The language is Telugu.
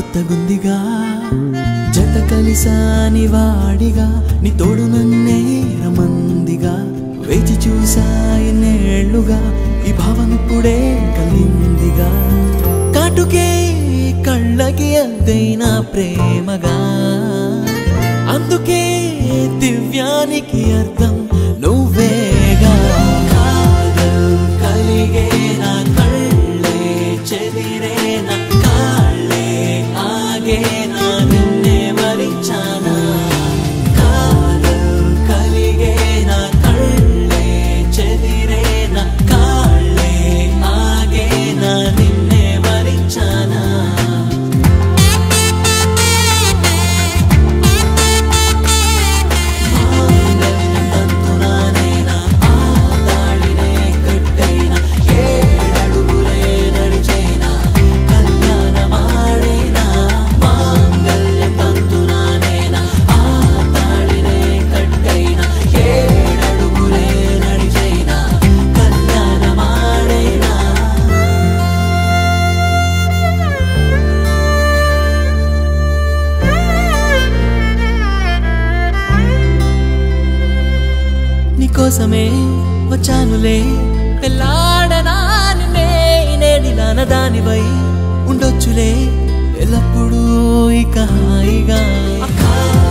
కొత్తగుందిగా జత కలిసాని వాడిగా నీ తోడు నన్నే రమందిగా వేచి చూసాయి నేళ్లుగా ఈ భావం ఇప్పుడే కలిందిగా కాటుకే కళ్ళకి అద్దైన ప్రేమగా అందుకే దివ్యానికి అర్థం నువ్వేగా కాదల్ కలిగే నా కళ్ళే చెదిరే నా కాళ్ళే ఆగే నా నిన్నే వరించానా కాదల్ కలిగే నా కళ్ళే చెదిరే నా కాళ్ళే ఆగే నా నిన్నే వరించానా తంతునానైనా ఆ తాళినే కట్టైనా ఏడడుగులే నడిచైనా కళ్యాణమాడైనా మాంగళ్యం తంతునానైనా ఆ తాళినే కట్టైనా ఏడడుగులే నడిచైనా కళ్యాణమాడైనా నీకోసమే వచ్చానులే పెళ్ళాడనా నిన్నే నేడిలాన దానివై ఉండొచ్చులే ఎల్లప్పుడూ ఇక హాయిగా